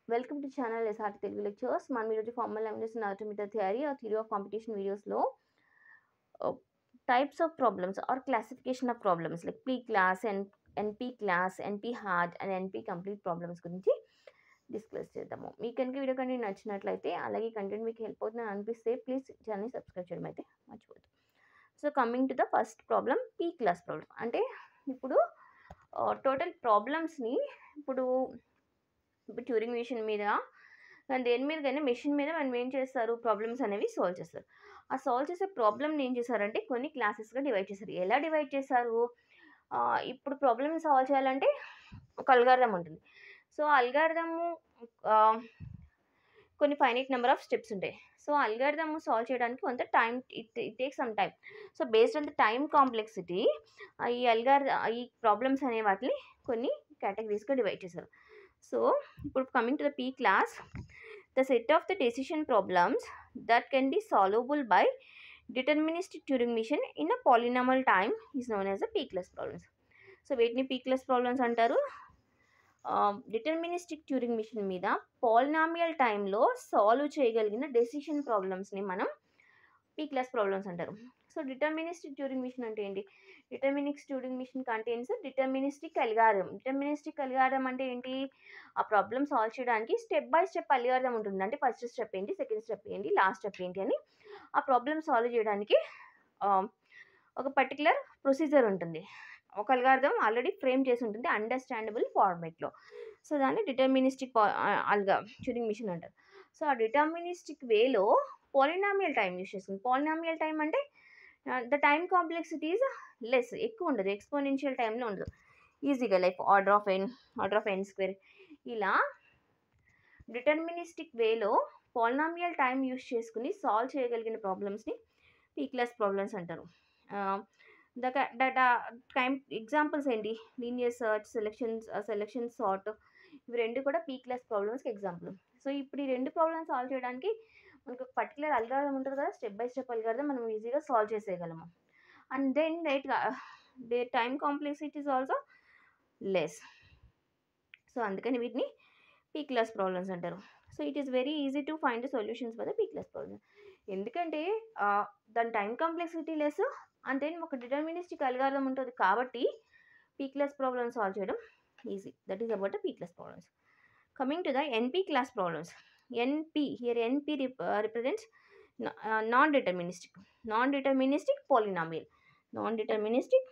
welcome to channel SRT Telugu lectures మనం ఈరోజు formal languages automated theory uh theory of computation వీడియోస్లో types of problems or classification of problems like P class N NP class NP hard and NP complete problems గురించి discuss చేద్దాము మీకు కనుక video content నచ్చినట్లయితే అలాగే content మీకు help అవుతుందని అనిపిస్తే ప్లీజ్ ఛానల్ని సబ్స్క్రైబ్ చేయడం అయితే మర్చిపోద్దు so coming to the first problem P class problem అంటే ఇప్పుడు టోటల్ ప్రాబ్లమ్స్ని ఇప్పుడు ఇప్పుడు ట్యూరింగ్ మిషన్ మీద కానీ దేని మీద కానీ మెషిన్ మీద మనం ఏం చేస్తారు ప్రాబ్లమ్స్ అనేవి సాల్వ్ చేస్తారు ఆ సాల్వ్ చేసే ప్రాబ్లమ్ని ఏం చేశారంటే కొన్ని క్లాసెస్గా డివైడ్ చేశారు ఎలా డివైడ్ చేశారు ఆ, ఇప్పుడు ప్రాబ్లమ్ సాల్వ్ చేయాలంటే ఒక అల్గార్థం ఉంటుంది సో అల్గార్థము కొన్ని ఫైనైట్ నెంబర్ ఆఫ్ స్టెప్స్ ఉంటాయి సో అల్గార్థమ్ సాల్వ్ చేయడానికి కొంత time it it take some time so based on the time complexity ఈ అల్గార్ ఈ ప్రాబ్లమ్స్ అనే వాటిని కొన్ని కేటగిరీస్గా డివైడ్ చేశారు సో ఇప్పుడు coming to the P class the set of the decision problems that can be solvable by deterministic Turing machine in a polynomial time is known as the P class problems so వీటిని P class problems అంటారు deterministic Turing machine మీద polynomial టైంలో solve చేయగలిగిన decision ప్రాబ్లమ్స్ని మనం P class problems అంటారు so deterministic Turing machine అంటే ఏంటి deterministic Turing machine contains deterministic algorithm deterministic algorithm అంటే ఏంటి ఆ ప్రాబ్లమ్ సాల్వ్ చేయడానికి స్టెప్ బై స్టెప్ అల్గారం ఉంటుంది అంటే ఫస్ట్ స్టెప్ ఏంటి సెకండ్ స్టెప్ ఏంటి లాస్ట్ స్టెప్ ఏంటి అని ఆ ప్రాబ్లమ్ సాల్వ్ చేయడానికి ఆ, ఒక పర్టికులర్ ప్రొసీజర్ ఉంటుంది ఒక అల్గార్థం ఆల్రెడీ ఫ్రేమ్ చేసి ఉంటుంది అండర్స్టాండబుల్ ఫార్మేట్లో సో దాన్ని డిటర్మినిస్టిక్ అల్గా ట్యూరింగ్ మిషన్ అంటారు సో ఆ డిటర్మినిస్టిక్ వేలో పాలినామియల్ టైం యూస్ చేసుకుంది పాలినామియల్ టైం అంటే ద టైం కాంప్లెక్సిటీస్ లెస్ ఎక్కువ ఉండదు ఎక్స్పోనెన్షియల్ టైంలో ఉండదు ఈజీగా like order of N order of N square ఇలా డిటర్మినిస్టిక్ వేలో పాలినామియల్ టైం యూస్ చేసుకుని సాల్వ్ చేయగలిగిన ప్రాబ్లమ్స్ని పీ క్లాస్ ప్రాబ్లమ్స్ అంటారు ద దట్ టైం ఎగ్జాంపుల్స్ ఏంటి linear search selections selection sort ఇవి రెండు కూడా పీ క్లాస్ ప్రాబ్లమ్స్కి ఎగ్జాంపుల్ సో ఇప్పుడు ఈ రెండు ప్రాబ్లమ్స్ సాల్వ్ చేయడానికి మనకు ఒక పర్టికులర్ అల్గార్థం ఉంటుంది కదా స్టెప్ బై స్టెప్ అల్గార్థం మనం ఈజీగా సాల్వ్ చేసేయగలము and then right the time complexities also less so అందుకని వీటిని పీ క్లాస్ ప్రాబ్లమ్స్ అంటారు so it is very easy to find the solutions for the P class problems ఎందుకంటే ఆ, దాని time complexity less and then ఒక deterministic algorithm ఉంటుంది కాబట్టి P class problems solve చేయడం easy that is about the P class problems coming to the NP class problems NP here ఎన్పి represents non deterministic non deterministic polynomial non deterministic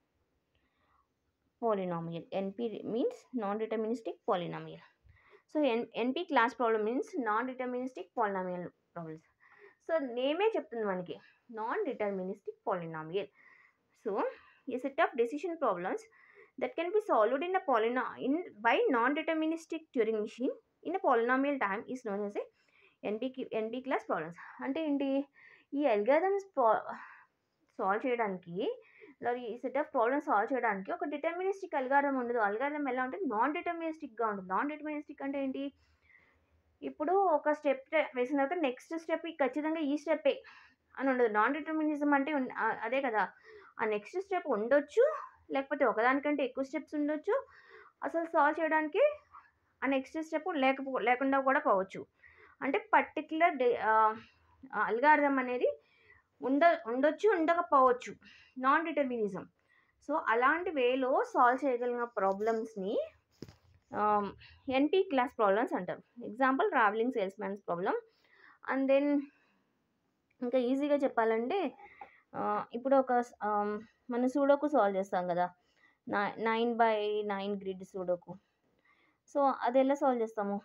polynomial np means non-deterministic polynomial so N, np class problem means non-deterministic polynomial problems so నేమే చెప్తుంది మనకి non deterministic polynomial so a set of decision problems that can be solved in a పాలినా in by non deterministic Turing machine in a polynomial time is known as a NP NP class problems అంటే ఏంటి ఈ అల్గాథమ్స్ solve చేయడానికి ఇలా ఈ set of problems solve చేయడానికి ఒక deterministic అల్గారం ఉండదు అల్గారం ఎలా ఉంటుంది నాన్ డిటర్మినిస్టిక్గా ఉంటుంది నాన్ డిటర్మినిస్టిక్ అంటే ఏంటి ఇప్పుడు ఒక స్టెప్ వేసిన తర్వాత నెక్స్ట్ స్టెప్ ఖచ్చితంగా ఈ స్టెప్పే అని ఉండదు నాన్ డిటర్మినిజం అంటే ఉన్- ఆ- అదే కదా ఆ నెక్స్ట్ స్టెప్ ఉండొచ్చు లేకపోతే ఒకదానికంటే ఎక్కువ స్టెప్స్ ఉండొచ్చు అసలు సాల్వ్ చేయడానికి ఆ నెక్స్ట్ స్టెప్ లేకపో లేకుండా కూడా పోవచ్చు అంటే పర్టికులర్ అల్గార్థం అనేది ఉండ ఉండొచ్చు ఉండకపోవచ్చు నాన్ డిటర్మినిజం సో అలాంటి వేలో సాల్వ్ చేయగలిగిన ప్రాబ్లమ్స్ని ఎన్పి క్లాస్ ప్రాబ్లమ్స్ అంటారు example travelling salesman's problem and then ఇంకా ఈజీగా చెప్పాలంటే ఆ, ఇప్పుడు ఒక ఆ, మన సూడోకు సాల్వ్ చేస్తాం కదా nine by nine grid sudoku so అది ఎలా సాల్వ్ చేస్తాము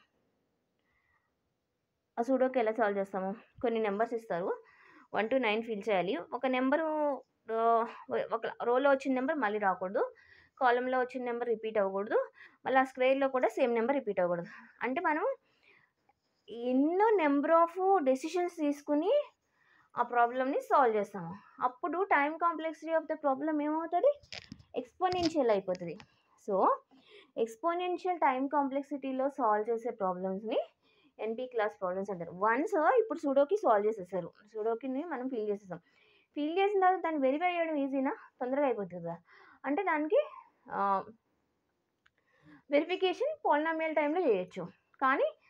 ఆ సూడోకి ఎలా సాల్వ్ చేస్తాము కొన్ని నెంబర్స్ ఇస్తారు వన్ టు నైన్ ఫిల్ చేయాలి ఒక నెంబరు ఒక రోలో వచ్చిన నెంబర్ మళ్ళీ రాకూడదు కాలంలో వచ్చిన నెంబర్ రిపీట్ అవ్వకూడదు మళ్ళీ ఆ స్క్వేర్లో కూడా సేమ్ నెంబర్ రిపీట్ అవ్వకూడదు అంటే మనం ఎన్నో నెంబర్ ఆఫ్ డెసిషన్స్ తీసుకుని ఆ ప్రాబ్లమ్ని సాల్వ్ చేస్తాము అప్పుడు time complexity of the problem ఏమవుతుంది ఎక్స్పోనెన్షియల్ అయిపోతుంది సో ఎక్స్పోనెన్షియల్ టైం కాంప్లెక్సిటీలో సాల్వ్ చేసే ప్రాబ్లమ్స్ని ఎన్పి క్లాస్ ప్రాబ్లమ్స్ అంటారు వన్స్ ఇప్పుడు సూడోకి సాల్వ్ చేసేసారు సూడోకిని మనం ఫిల్ చేసేసాం ఫిల్ చేసిన తర్వాత దాన్ని వెరిఫై చేయడం ఈజీనా తొందరగా అయిపోతుంది కదా అంటే దానికి వెరిఫికేషన్ పాలినామియల్ టైంలో చేయొచ్చు కానీ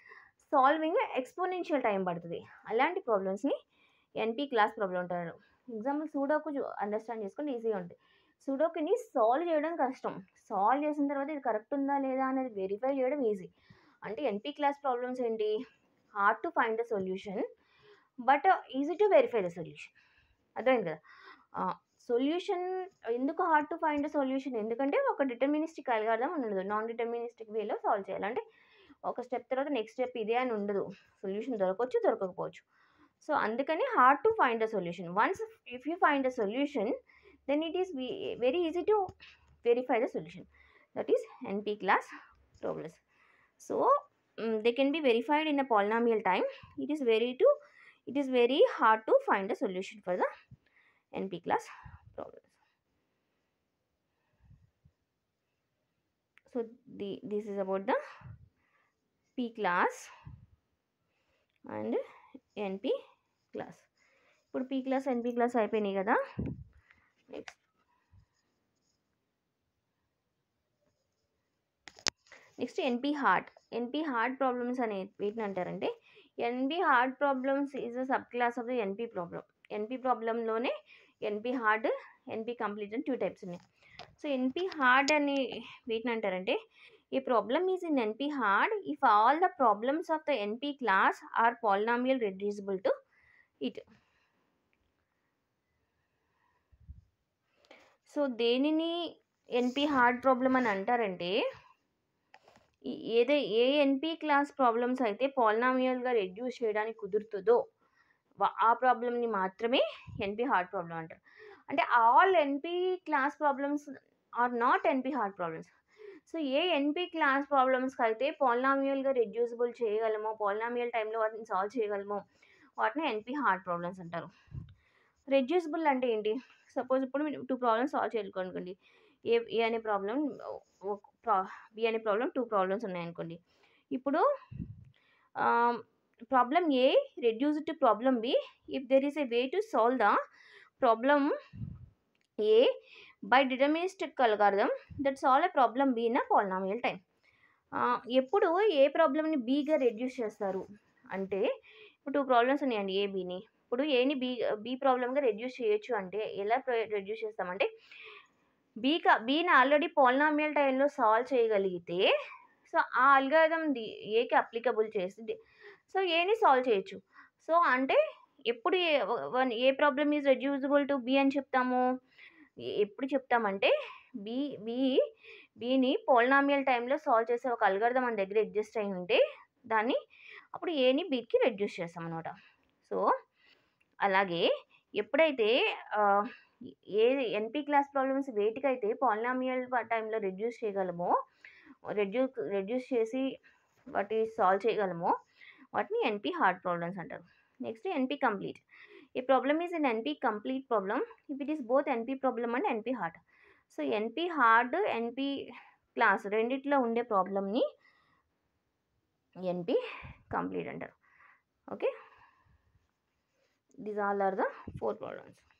సాల్వింగ్ ఎక్స్పోనెన్షియల్ టైం పడుతుంది అలాంటి ప్రాబ్లమ్స్ని ఎన్పి క్లాస్ ప్రాబ్లం అంటారు ఎగ్జాంపుల్ సూడోకు అండర్స్టాండ్ చేసుకుంటే ఈజీగా ఉంటుంది సూడోకుని సాల్వ్ చేయడం కష్టం సాల్వ్ చేసిన తర్వాత ఇది కరెక్ట్ ఉందా లేదా అనేది వెరిఫై చేయడం ఈజీ అంటే ఎన్పి క్లాస్ ప్రాబ్లమ్స్ ఏంటి hard to find the solution but easy to verify the solution అర్థమైంది కదా సొల్యూషన్ ఎందుకు hard to find the solution ఎందుకంటే ఒక డిటర్మినిస్టిక్ అల్గార్థం ఉండదు నాన్ డిటర్మినిస్టిక్ వేలో సాల్వ్ చేయాలి అంటే ఒక స్టెప్ తర్వాత నెక్స్ట్ స్టెప్ ఇదే అని ఉండదు సొల్యూషన్ దొరకవచ్చు దొరకకపోవచ్చు సో అందుకని hard to find the solution once if you find the solution then it is ve- very easy to verify the solution that is np class problems so mm, they can be verified in a polynomial time it is very to it is very hard to find the solution for the np class problems so the this is about the p class and np class ఇప్పుడు P class NP class అయిపోయినాయి కదా next next NP hard NP hard problems అనే వీటిని అంటారంటే NP hard problems is a sub class of the NP problem NP ప్రాబ్లంలోనే NP hard NP complete అని two types ఉన్నాయి so NP hard అని వీటిని అంటారంటే ఈ problem is in NP hard if all the problems of the NP class are polynomial reducible to it so దేనిని NP hard problem అని అంటారంటే ఈ- ఏదే ఏ ఎన్పి క్లాస్ ప్రాబ్లమ్స్ అయితే పాలినామియల్గా రెడ్యూస్ చేయడానికి కుదురుతుందో వా- ఆ ప్రాబ్లమ్ని మాత్రమే ఎన్పి హార్డ్ ప్రాబ్లం అంటారు అంటే all NP class problems are not NP hard problems so ఏ ఎన్పి క్లాస్ ప్రాబ్లమ్స్కి అయితే పాలినామియల్గా రెడ్యూసిబుల్ చేయగలమో పాలినామియల్ టైంలో వాటిని సాల్వ్ చేయగలమో వాటిని ఎన్పి హార్డ్ ప్రాబ్లమ్స్ అంటారు రెడ్యూసిబుల్ అంటే ఏంటి సపోజ్ ఇప్పుడు మీరు టూ ప్రాబ్లమ్స్ సాల్వ్ చేయాలనుకోండి ఏ ఏ అనే ప్రాబ్లం బి అనే ప్రాబ్లం టూ ప్రాబ్లమ్స్ ఉన్నాయనుకోండి ఇప్పుడు problem A reduce to problem B if there is a way to solve the problem A by deterministic algorithm that solve a problem B in a polynomial time ఎప్పుడు A ప్రాబ్లమ్ని బీగా reduce చేస్తారు అంటే ఇప్పుడు two problems ఉన్నాయండి ఏ బీని ఇప్పుడు ఏని be be ప్రాబ్లమ్గా reduce చేయొచ్చు అంటే ఎలా రెడ్యూస్ చేస్తామంటే బీ కా బీని ఆల్రెడీ పాలినామియల్ టైంలో సాల్వ్ చేయగలిగితే సో ఆ అల్గారిథం ఏకి అప్లికబుల్ చేసి సో ఏని సాల్వ్ చేయొచ్చు సో అంటే ఎప్పుడు A one A problem is reducible to B అని చెప్తాము ఎ- ఎప్పుడు చెప్తామంటే బి బి బీని పోలినామియల్ టైంలో సాల్వ్ చేసే ఒక అల్గారిథం మన దగ్గర అడ్జస్ట్ అయి ఉంటే దాన్ని అప్పుడు ఏని బీకి రెడ్యూస్ చేస్తాం అనమాట సో అలాగే ఎప్పుడైతే ఆ, ఏ ఎన్పి క్లాస్ ప్రాబ్లమ్స్ వేటికైతే పాలినామియల్ టైంలో రెడ్యూస్ చేయగలమో రెడ్యూస్ రెడ్యూస్ చేసి వాటి సాల్వ్ చేయగలమో వాటిని ఎన్పి హార్డ్ ప్రాబ్లమ్స్ అంటారు నెక్స్ట్ ఎన్పి కంప్లీట్ ఈ problem is in NP complete problem if it is both NP problem and NP hard so NP hard NP class రెండిట్లో ఉండే ప్రాబ్లమ్ని ఎన్పి కంప్లీట్ అంటారు okay these all are the four problems